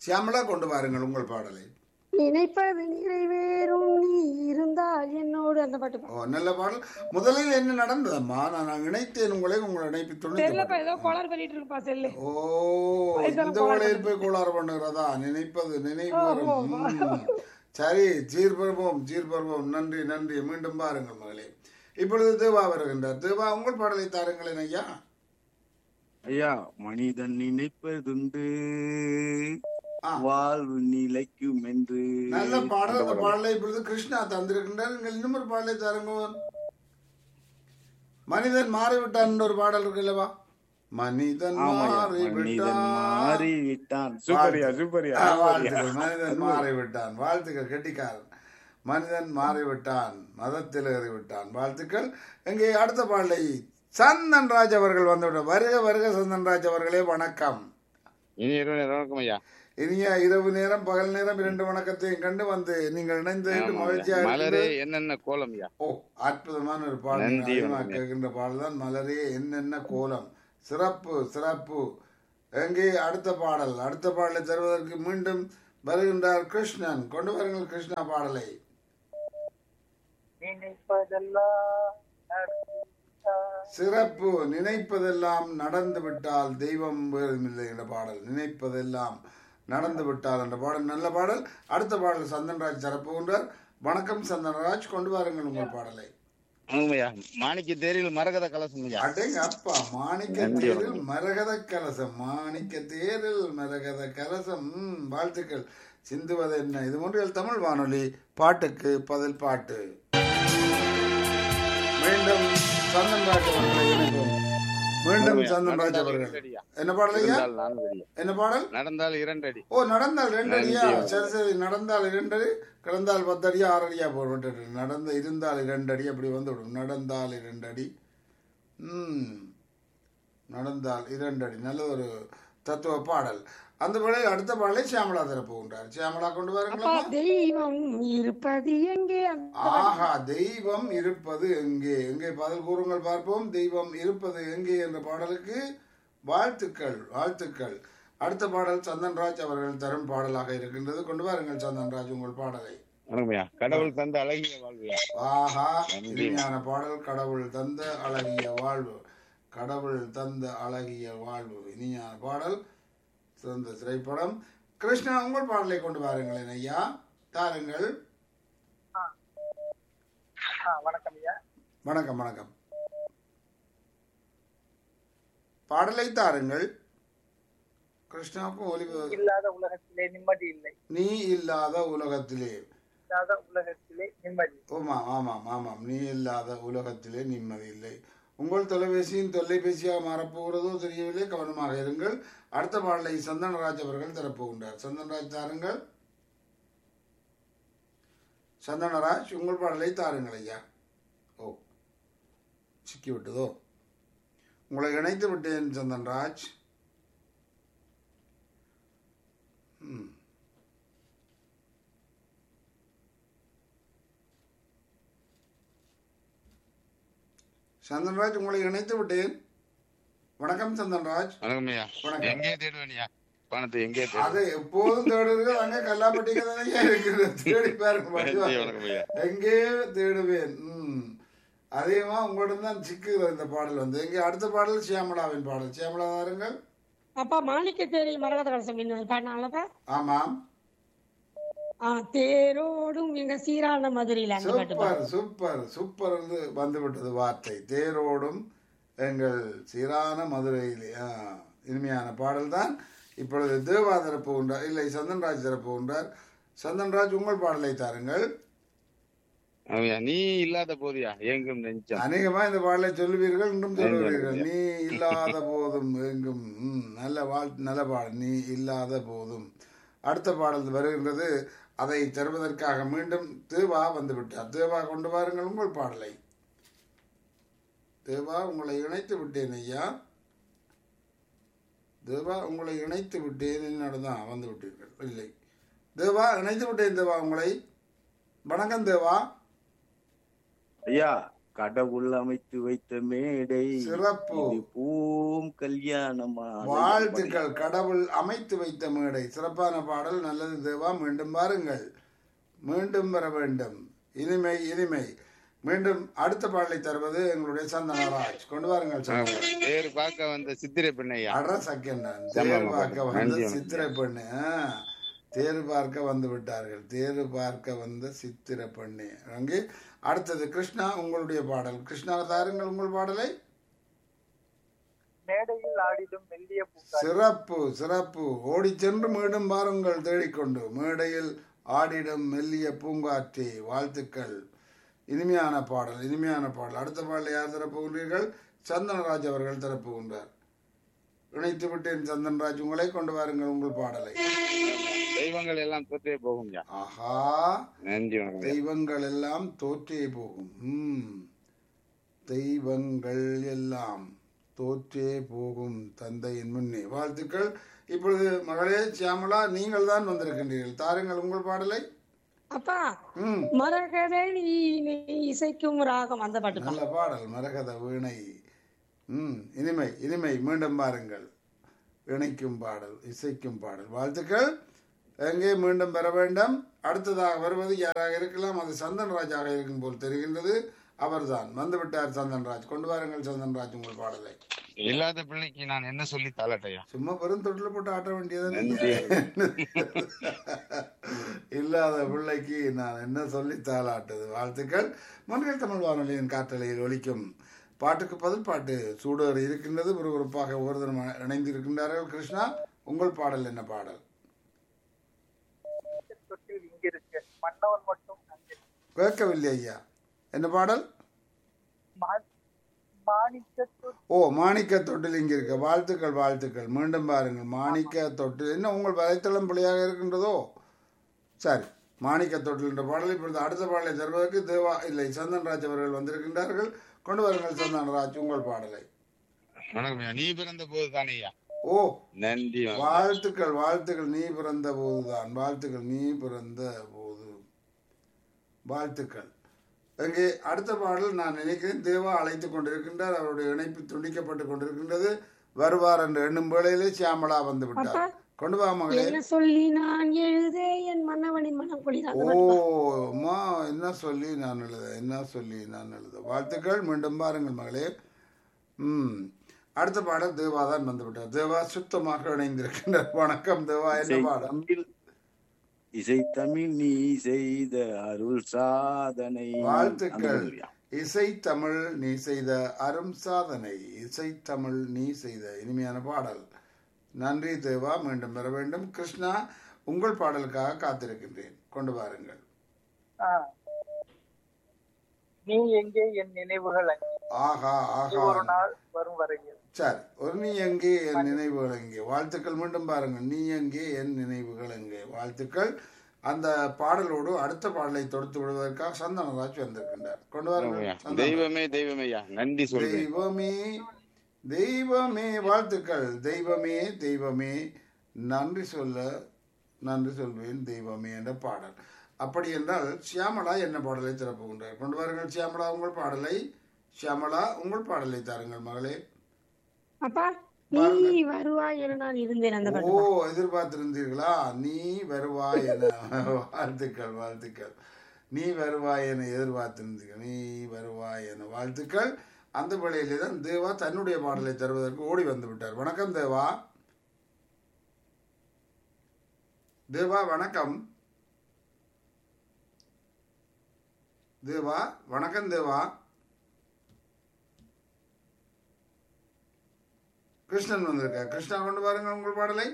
சியாமலா கொண்டு வாருங்கள் உங்கள் பாடலை நினைப்பது நிறைவேறும் நீ இருந்தால் என்னோடு அந்த பாட்டு பா. ஓ நல்ல பாடல் முதலில் என்ன நடந்ததம்மா நான் நான் இணைத்தேன் உங்களை உங்களை இணைப்பு தெரியலப்பா துணிந்து ஏதோ கோளாறு பண்ணிட்டு இருப்பா செல்லு ஓ இந்த வேளையில் போய் கோளாறு பண்ணுகிறதா நினைப்பது நினைவு வரும் ம். சரி சீர்பருவோம் சீர்பருவோம் நன்றி நன்றி மீண்டும் பாருங்கள் மகளே இப்பொழுது தேவா வருகின்றார் தேவா உங்கள் பாடலை தாருங்களேன் ஐயா ஐயா மனிதன் நினைப்பதுண்டு ஆ. வாழ்வு நிலைக்கும் என்று நல்ல பாடல் அந்த பாடலை இப்பொழுது கிருஷ்ணா தந்திருக்கின்றார் நீங்கள் இன்னும் ஒரு பாடலை தாருங்க மனிதன் மாறிவிட்டான் ஒரு பாடல் இருக்கு இல்லவா மனிதன் ஆமாய்யா, மனிதன் மாறிவிட்டான் மாறிவிட்டான் சூப்பரியா சூப்பரியா ஆ, வாழ்த்துக்கள் மனிதன் மாறிவிட்டான் வாழ்த்துக்கள் கெட்டிக்காரன் மனிதன் மாறிவிட்டான் மதத்தில் ஏறிவிட்டான் வாழ்த்துக்கள் இங்கே அடுத்த பாடலை சந்தன் ராஜ் அவர்கள் வந்துவிட வருக வருக சந்தன் ராஜ் அவர்களே வணக்கம் இனி இரவு நேரம் வணக்கம் ஐயா இனிய இரவு நேரம் பகல் நேரம் இரண்டு வணக்கத்தையும் கண்டு வந்து நீங்கள் இணைந்து ஆமா மகிழ்ச்சியாக ஐயா. மலரே இருக்கிறது. என்னென்ன கோலம் ஐயா ஓ அற்புதமான ஒரு பாடல் நன்றி, அதிகமாக வணக்கம். கேட்கின்ற பாடல் தான் மலரே என்னென்ன கோலம் சிறப்பு சிறப்பு எங்கே அடுத்த பாடல் அடுத்த பாடலை தருவதற்கு மீண்டும் வருகின்றார் கிருஷ்ணன் கொண்டு வருங்கள் கிருஷ்ணா பாடலை சிறப்பு நினைப்பதெல்லாம் நடந்து விட்டால் தெய்வம் வேறுமில்லை என்ற பாடல் நினைப்பதெல்லாம் நடந்து விட்டால் என்ற பாடல் நல்ல பாடல் அடுத்த பாடல் சந்தன்ராஜ் தரப்போகின்றார் வணக்கம் சந்தன்ராஜ் கொண்டு வாருங்கள் உங்கள் பாடலை ஆமாய்யா மாணிக்க தேரில் மரகத கலசம் ஐயா அடேங்க அப்பா மாணிக்க நன்றி, தேரில் மரகத கலசம் மாணிக்க தேரில் மரகத கலசம் ம், வாழ்த்துக்கள் சிந்துவது என்ன இது ஒன்றியல் தமிழ் வானொலி பாட்டுக்கு பதில் பாட்டு மீண்டும் சந்தன்ராஜ் அவர்களை இணைப்போம் மீண்டும் சந்தன்ராஜ் அவர்கள் அடியா. என்ன பாடல் ஐயா நடந்தால் நான்கு அடி என்ன பாடல் நடந்தால் இரண்டு அடி ஓ நடந்தால் ரெண்டு அடியா நன்றி. சரி சரி நடந்தால் இரண்டு அடி கிடந்தால் பத்து அடியா ஆறு அடியா போட்டு நடந்த இருந்தால் இரண்டு அடி அப்படி வந்துவிடும் நடந்தால் இரண்டு அடி ம் நடந்தால் இரண்டு அடி நல்ல ஒரு தத்துவ பாடல் அந்த பாடலை அடுத்த பாடலை சியாமலா தரப்போகின்றார் சியாமலா கொண்டு அப்பா வாருங்களா தெய்வம் இருப்பது எங்கே அந்த ஆஹா தெய்வம் இருப்பது எங்கே எங்கே பதில் கூறுங்கள் பார்ப்போம் தெய்வம் இருப்பது எங்கே என்ற பாடலுக்கு வாழ்த்துக்கள் வாழ்த்துக்கள் அடுத்த பாடல் சந்தன்ராஜ் அவர்கள் தரும் பாடலாக இருக்கின்றது கொண்டு வாருங்கள் சந்தன்ராஜ் உங்கள் பாடலை வணக்கம் ஐயா கடவுள் தந்த அழகிய வாழ்வையா ஆஹா நன்றி. இனிமையான பாடல் கடவுள் தந்த அழகிய வாழ்வு கடவுள் தந்த அழகிய வாழ்வு இனிமையான பாடல் சிறந்த திரைப்படம் கிருஷ்ணா உங்கள் பாடலை கொண்டு வாருங்களேன் ஐயா தாருங்கள் வணக்கம் ஐயா வணக்கம் வணக்கம் பாடலை தாருங்கள் கிருஷ்ணாவுக்கும் ஒலிவு இல்லாத உலகத்திலே நிம்மதி இல்லை நீ இல்லாத உலகத்திலே இல்லாத உலகத்திலே நிம்மதி ஆமாம் ஆமாம் ஆமாம் நீ இல்லாத உலகத்திலே நிம்மதி இல்லை உங்கள் தொலைபேசியின் தொலைபேசியாக மாறப்போகிறதோ தெரியவில்லை கவனமாக இருங்கள் அடுத்த பாடலை சந்தனராஜ் அவர்கள் தரப்போகின்றார் சந்தனராஜ் தாருங்கள் சந்தனராஜ் உங்கள் பாடலை தாருங்கள் ஐயா ஓ சிக்கி விட்டதோ உங்களை இணைத்து விட்டேன் சந்தன்ராஜ் ம் சந்தன்ராஜ் உங்களை இணைத்து விட்டேன் வணக்கம் சந்தன்ராஜ் வணக்கம் ஐயா வணக்கம். எங்கே தேடுவேனியா பணத்தை எங்கே அது தேடுவேன் எப்போதும் தேடுறது அங்க கல்லாப்பட்டிக்கு தானே இருக்குது தேடி பாருங்க நன்றி, பாருங்க. வணக்கம் ஐயா எங்கே தேடுவேன் ம் அதிகமா உங்களிடம் தான் சிக்குகிறது இந்த பாடல் வந்து எங்கே அடுத்த பாடல் சியாமலாவின் பாடல் சியாமலா தாருங்கள் அப்பா மாணிக்க தேரில் மரகத கலசம் இன்னொரு பாடினாலப்பா ஆமாம் ஆ தேரோடும் எங்க சீரான மதுரையில அந்த பாட்டு பா. சூப்பர் சூப்பர் சூப்பர் வந்து வந்து விட்டது வார்த்தை தேரோடும் எங்கள் சீரான மதுரையிலே ஆ, இனிமையான பாடல் தான் இப்பொழுது தேவா தரப்பு உண்டார் இல்லை சந்தன்ராஜ் தரப்பு உண்டார் சந்தன்ராஜ் உங்கள் பாடலை தாருங்கள் ஆமாய்யா நீ இல்லாத போதியா எங்கும் நெஞ்சம் அநேகமா இந்த பாடலை சொல்லுவீர்கள் இன்றும் சொல்லுவீர்கள் நன்றி. நீ இல்லாத போதும் எங்கும் ம், நல்ல வாழ் நல்ல பாடல் நீ இல்லாத போதும் அடுத்த பாடல் வருகின்றது அதை தருவதற்காக மீண்டும் தேவா வந்து விட்டார் தேவா கொண்டு வாருங்கள் உங்கள் பாடலை தேவா உங்களை இணைத்து விட்டேன் ஐயா தேவா உங்களை இணைத்து விட்டேன் என்னதான் வந்து விட்டீர்கள் இல்லை தேவா இணைத்து விட்டேன் தேவா உங்களை வணக்கம் தேவா ஐயா கடவுள் அமைத்து வைத்த மேடை சிறப்பு. இது பூம் கல்யாணமா வாழ்த்துக்கள் கடவுள் அமைத்து வைத்த மேடை சிறப்பான பாடல் நல்லது தேவா மீண்டும் பாருங்கள் மீண்டும் வர வேண்டும் இனிமை இனிமை மீண்டும் அடுத்த பாடலை தருவது எங்களுடைய சந்தனராஜ் கொண்டு வாருங்கள் சந்தனராஜ். பேர் பார்க்க வந்த சித்திரை பெண்ணையா அட செகண்ட் ஆமா, தேர் ஆமா. பார்க்க வந்த நன்றி, வணக்கம். சித்திரை பெண்ணு ஆ. தேர் பார்க்க வந்து விட்டார்கள் தேர் பார்க்க வந்த சித்திரை பெண்ணு அங்கே அடுத்தது கிருஷ்ணா உங்களுடைய பாடல் கிருஷ்ணா தாருங்கள் உங்கள் பாடலை மேடையில் ஆடிடும் மெல்லிய பூக்காரி சிறப்பு சிறப்பு ஓடி சென்று மீண்டும் பாருங்கள் தேடிக்கொண்டு மேடையில் ஆடிடும் மெல்லிய பூங்காற்றே வாழ்த்துக்கள் இனிமையான பாடல் இனிமையான பாடல் அடுத்த பாடலை யார் தரப்போகிறீர்கள் சந்தனராஜ் அவர்கள் தரப்போகின்றார் இணைத்து விட்டேன் சந்தன்ராஜ் உங்களை கொண்டு வாருங்கள் உங்கள் பாடலை தெய்வங்கள் எல்லாம் தோற்றே போகும்யா ஆஹா நன்றி வணக்கம் ஐயா. தெய்வங்கள் எல்லாம் தோற்றே போகும் ம். தெய்வங்கள் எல்லாம் தோற்றே போகும் தந்தையின் முன்னே வாழ்த்துக்கள் இப்பொழுது மகளே சியாமலா நீங்கள் தான் வந்திருக்கின்றீர்கள் தாருங்கள் உங்கள் பாடலை அப்பா ம் மரகத நீ இசைக்கும் ராகம் அந்த பாட்டுப்பா நல்ல பாடல் மரகத வீணை ம் இனிமை இனிமை மீண்டும் பாருங்கள் இணைக்கும் பாடல் இசைக்கும் பாடல் வாழ்த்துக்கள் எங்கே மீண்டும் பெற வேண்டும் அடுத்ததாக வருவது யாராக இருக்கலாம் அது சந்தன்ராஜாக இருக்கும் போல் தெரிகின்றது அவர்தான் வந்துவிட்டார் சந்தன்ராஜ் கொண்டு வாருங்கள் சந்தன்ராஜ் உங்கள் பாடலை இல்லாத பிள்ளைக்கு நான் என்ன சொல்லி தாளட்டையா சும்மா பெரும் தொட்டில் போட்டு ஆட்ட வேண்டியது நன்றி. இல்லாத பிள்ளைக்கு நான் என்ன சொல்லி தாளாட்டுது வாழ்த்துக்கள் மொழிகள் தமிழ் வானொலியின் காற்றலையில் ஒலிக்கும் பாட்டுக்கு பதில் பாட்டு சூடேறி இருக்கின்றது விறுவிறுப்பாக ஒருதரம் இணைந்து இருக்கின்றார்கள் கிருஷ்ணா உங்கள் பாடல் என்ன பாடல் தொட்டில் இங்கிருக்கு மன்னவன் மட்டும் அங்கே கேட்கவில்லை ஐயா என்ன பாடல் மா- மாணிக்க தொட்டில் ஓ மாணிக்க தொட்டில் இங்கே இருக்க வாழ்த்துக்கள் வாழ்த்துக்கள் மீண்டும் பாருங்கள் மாணிக்க தொட்டில் என்ன உங்கள் வலைத்தளம் பிள்ளையாக இருக்கின்றதோ சரி மாணிக்க தொட்டில் என்ற பாடலை இப்பொழுது அடுத்த பாடலை தருவதற்கு தேவா இல்லை சந்தன்ராஜ் அவர்கள் வந்திருக்கின்றார்கள் கொண்டு வாருங்கள் சந்தன்ராஜ் உங்கள் பாடலை வணக்கம் ஐயா. நீ பிறந்த போது தானேயா ஓ நன்றி வணக்கம். வாழ்த்துக்கள் வாழ்த்துக்கள் நீ பிறந்த போதுதான் வாழ்த்துக்கள் நீ பிறந்த போது வாழ்த்துக்கள் அங்கே அடுத்த பாடல் நான் நினைக்கிறேன் தேவா அழைத்துக் கொண்டிருக்கின்றார் அவருடைய இணைப்பு துண்டிக்கப்பட்டு கொண்டிருக்கின்றது வருவார் என்று எண்ணும் வேளையிலே சியாமளா வந்து விட்டார் கொண்டு வா மகளே என்ன சொல்லி நான் எழுத என் மன்னவனின் மனம் குளிர் அந்த ஓ பாட்டுப்பா அம்மா என்ன சொல்லி நான் எழுத என்ன சொல்லி நான் எழுத வாழ்த்துக்கள் மீண்டும் பாருங்கள் மகளே ம் அடுத்த பாடல் தேவா தான் வந்து விட்டார் தேவா சுத்தமாக இணைந்திருக்கின்றார் வணக்கம் தேவா என்ன இசை பாடல் தமிழ் இசை தமிழ் நீ செய்த அருள் சாதனை வாழ்த்துக்கள் அந்த மாதிரியா? இசை தமிழ் நீ செய்த அரும் சாதனை இசை தமிழ் நீ செய்த இனிமையான பாடல் நன்றி தேவா மீண்டும் பெற வேண்டும் கிருஷ்ணா உங்கள் பாடலுக்காக காத்திருக்கின்றேன் கொண்டு வாருங்கள் ஆ. நீ எங்கே என் நினைவுகள் அங்கே ஆஹா இது ஆஹா ஒரு நாள் வரும் வரையில் சரி ஒரு நீ எங்கே என் நினைவுகள் எங்கே வாழ்த்துக்கள் மீண்டும் பாருங்கள் நீ எங்கே என் நினைவுகள் எங்கே வாழ்த்துக்கள் அந்த பாடலோடு அடுத்த பாடலை தொடுத்து விடுவதற்காக சந்தனராஜ் வந்திருக்கின்றார் கொண்டு வாருங்கள் சந்தனராஜ். தெய்வமே தெய்வமையா நன்றி சொல்றேன் தெய்வமே தெய்வமே வாழ்த்துக்கள் தெய்வமே தெய்வமே நன்றி சொல்ல நன்றி சொல்வேன் தெய்வமே என்ற பாடல் அப்படி என்றால் சியாமளா என்ன பாடலை திறப்புகின்றார் கொண்டு வாருங்கள் சியாமளா உங்கள் பாடலை சியாமளா உங்கள் பாடலை தாருங்கள் மகளே அப்பா நீ வருவாய் என நான் இருந்தேன் அந்த ஓ பாட்டு எதிர்பார்த்திருந்தீர்களா நீ வருவாய் என வாழ்த்துக்கள் வாழ்த்துக்கள் நீ வருவாய் என எதிர்பார்த்திருந்தீர்கள் நீ வருவாய் என வாழ்த்துக்கள் அந்த வேளையிலே தான் தேவா தன்னுடைய பாடலை தருவதற்கு ஓடி வந்து விட்டார் வணக்கம் தேவா தேவா வணக்கம் தேவா வணக்கம் தேவா கிருஷ்ணன் வந்திருக்கார் கிருஷ்ணா கொண்டு பாருங்க உங்கள் பாடலை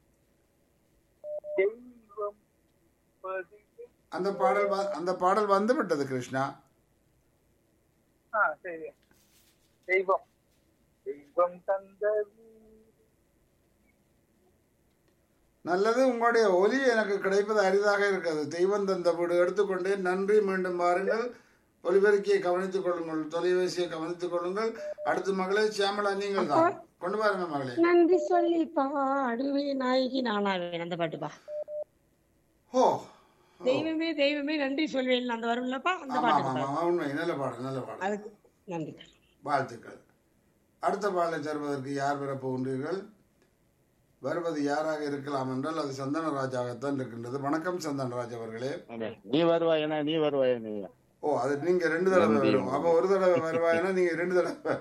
தெய்வம் பதி- அந்த பாடல் வ- அந்த பாடல் வந்து விட்டது கிருஷ்ணா ஆ சரி தெய்வம் தெய்வம் தந்த வீடு. நல்லது உங்களுடைய ஒலி எனக்கு கிடைப்பது அரிதாக இருக்கிறது தெய்வம் தந்த வீடு எடுத்துக்கொண்டேன் நன்றி மீண்டும் பாருங்கள் ஒலிபெருக்கியை கவனித்துக் கொள்ளுங்கள் தொலைபேசியை கவனித்துக் கொள்ளுங்கள் அடுத்த மகளே சியாமலா நீங்கள் தான் கொண்டு பாருங்க மகளே நன்றி சொல்லி பாடுவே நாயகி நானாவேன் அந்த பாட்டுப்பா ஓ தெய்வமே தெய்வமே நன்றி சொல்வேன் அந்த வரும்லப்பா அந்த ஆமா பாட்டு ஆமா ஆமா உண்மை நல்ல பாடல் நல்ல பாடல் அதுக்கு நன்றி வாழ்த்துக்கள் அடுத்த பாடலை தருவதற்கு யார் பெறப் போகின்றீர்கள் வருவது யாராக இருக்கலாம் என்றால் அது சந்தனராஜாகத்தான் இருக்கின்றது வணக்கம் சந்தனராஜ் அவர்களே நீ வருவாயனா நீ வருவாயா நீ ஓ அது நீங்க ரெண்டு தடவை நன்றி. வரும் அப்ப ஒரு தடவை வருவாய்னா நீங்க ரெண்டு தடவை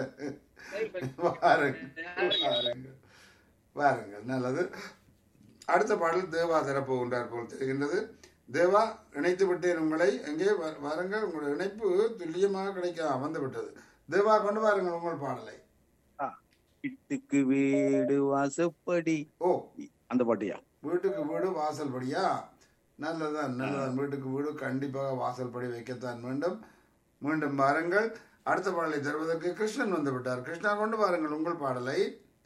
வாருங்கள் வாருங்கள் வாருங்கள் நல்லது அடுத்த பாடல் தேவா தரப்போகின்றார் போல் தெரிகின்றது தேவா இணைத்து விட்டேன் உங்களை எங்கே வ- வாருங்கள் உங்களுடைய இணைப்பு துல்லியமாக கிடைக்க வந்து விட்டது தேவா கொண்டு வாருங்கள் உங்கள் பாடலை வீட்டுக்கு வீடு வாசப்படி ஓ அந்த பாட்டியா வீட்டுக்கு வீடு வாசல் படியா நல்லதான் நல்லதான் வீட்டுக்கு வீடு கண்டிப்பாக வாசல் படி வைக்கத்தான் வேண்டும் மீண்டும் பாருங்கள் அடுத்த பாடலை தருவதற்கு கிருஷ்ணன் வந்து விட்டார் கிருஷ்ணா கொண்டு பாருங்கள் உங்கள் பாடலை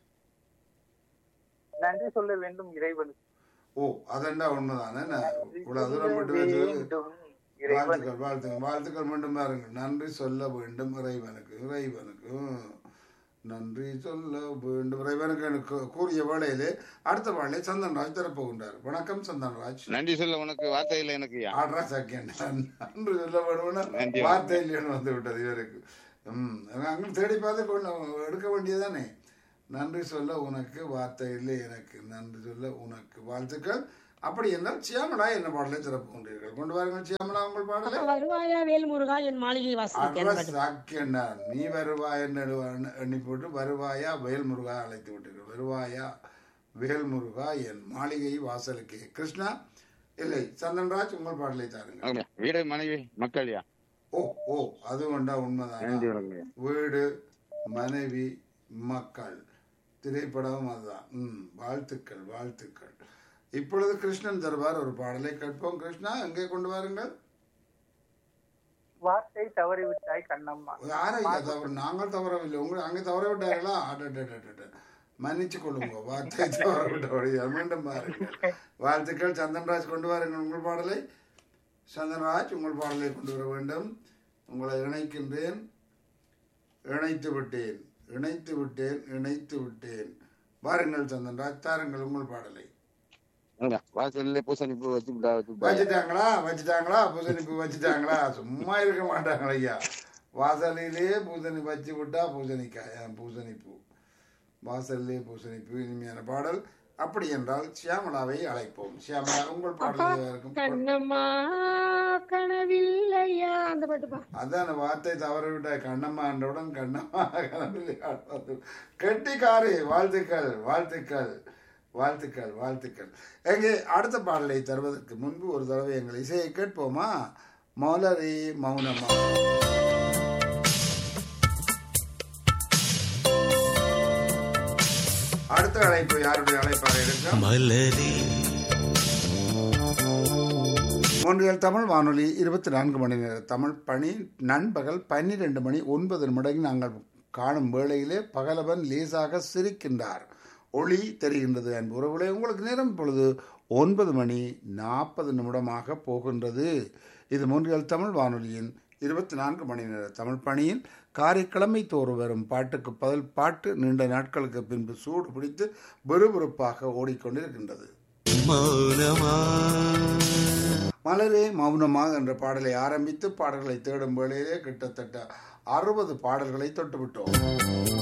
நன்றி சொல்ல வேண்டும் இறைவனுக்கு ஓ அதெண்டா உண்மைதானே என்ன இவ்வளவு தூரம் விட்டு வைத்து வேண்டும் இறைவன் வாழ்த்துக்கள் வாழ்த்துக்கள் வாழ்த்துக்கள் மீண்டும் பாருங்கள் நன்றி சொல்ல வேண்டும் இறைவனுக்கு இறைவனுக்கு ம். நன்றி சொல்ல வேண்டும் இறைவனுக்கு எனக்கு கூறிய வேளையிலே அடுத்த பாடலை சந்தன்ராஜ் தரப்போகின்றார் வணக்கம் சந்தன்ராஜ் நன்றி சொல்ல உனக்கு வார்த்தை இல்லை எனக்கு ஆடுறா செகண்ட் நன்றி சொல்ல வேணும்னா நன்றி. வார்த்தை இல்லைன்னு வந்து விட்டது இவருக்கு ம் அங்கே தேடி பார்த்து கொண்டு எடுக்க வேண்டியதானே நன்றி சொல்ல உனக்கு வார்த்தை இல்லை எனக்கு நன்றி சொல்ல உனக்கு வாழ்த்துக்கள் அப்படி என்றால் சியாமலா என்ன பாடலை சிறப்புகின்றீர்கள் கொண்டு வாருங்கள் சியாமலா உங்கள் பாடலை அப்ப வருவாயா வேல்முருகா என் மாளிகை வாசலுக்கு அந்த பாட்டு சாக்கியண்டா நீ வருவாய் என்று எண்ணு- எண்ணி போட்டு வருவாயா வேல்முருகா அழைத்து விட்டீர்கள் வருவாயா வேல்முருகா என் மாளிகை வாசலுக்கு கிருஷ்ணா இல்லை சந்தன்ராஜ் உங்கள் பாடலை தாருங்கள் அப்படியா? வீடு மனைவி மக்கள்யா ஓ ஓ அது வேண்டா உண்மைதான் நன்றி வணக்கம் வீடு மனைவி மக்கள் திரைப்படம் அதுதான் ம் வாழ்த்துக்கள் வாழ்த்துக்கள் இப்பொழுது கிருஷ்ணன் தருவார் ஒரு பாடலை கேட்போம் கிருஷ்ணா எங்கே கொண்டு வாருங்கள் வார்த்தை தவறிவிட்டாய் கண்ணம்மா யாரை தவறு நாங்கள் தவறவில்லை உங்களை அங்கே தவற விட்டார்களா அடடடடட. மன்னிச்சு கொள்ளுங்க வார்த்தை தவற விட்டபடியா மீண்டும் பாருங்கள் வாழ்த்துக்கள் சந்தன்ராஜ் கொண்டு வாருங்கள் உங்கள் பாடலை சந்தன்ராஜ் உங்கள் பாடலை கொண்டு வர வேண்டும் உங்களை இணைக்கின்றேன் இணைத்து விட்டேன் இணைத்து விட்டேன் இணைத்து விட்டேன் வாருங்கள் சந்தன்ராஜ் தாருங்கள் உங்கள் பாடலை அப்படியா? வாசல்ல பூசணி பூ வச்சு விட்டா வச்சு விட்டா. வச்சுட்டாங்களா வச்சுட்டாங்களா பூசணி பூ வச்சுட்டாங்களா சும்மா இருக்க மாட்டாங்க ஐயா வாசலிலே பூசணி வச்சு விட்டா பூசணிக்காய் அஹ், பூசணி பூ வாசலிலே பூசணி பூ இனிமையான பாடல் அப்படி என்றால் சியாமலாவை அழைப்போம் சியாமலா உங்கள் பாடல் இருக்கும் கண்ணம்மா கனவில்லையா அந்த பாட்டுப்பா அதான் வார்த்தை தவற விட்ட கண்ணம்மா என்றவுடன் கண்ணம்மா கனவில்லை ஆடுவது. கெட்டிக்காரி வாழ்த்துக்கள் வாழ்த்துக்கள் வாழ்த்துக்கள் வாழ்த்துக்கள் எங்கே அடுத்த பாடலை தருவதற்கு முன்பு ஒரு தடவை எங்கள் இசையை கேட்போமா மௌலரி மௌனமா அடுத்த அழைப்பு யாருடைய அழைப்பாக இருக்கும் மலரே ஒன்றியல் தமிழ் வானொலி இருபத்தி நான்கு மணி நேர தமிழ் பணி நண்பகல் பன்னிரெண்டு மணி ஒன்பது நிமிடம் நாங்கள் காணும் வேளையிலே பகலவன் லேசாக சிரிக்கின்றார் ஒளி தெரிகின்றது அன்பு உறவுகளே உங்களுக்கு நேரம் இப்பொழுது ஒன்பது மணி நாற்பது நிமிடமாக போகின்றது இது மூன்றியல் தமிழ் வானொலியின் இருபத்தி நான்கு மணி நேர தமிழ் பணியில் காரைக்கிழமை தோறும் வரும் பாட்டுக்கு பதில் பாட்டு நீண்ட நாட்களுக்கு பின்பு சூடு பிடித்து விறுவிறுப்பாக ஓடிக்கொண்டிருக்கின்றது மௌனமா மலரே மௌனமாக என்ற பாடலை ஆரம்பித்து பாடல்களை தேடும் வேளையிலே கிட்டத்தட்ட அறுபது பாடல்களை தொட்டுவிட்டோம்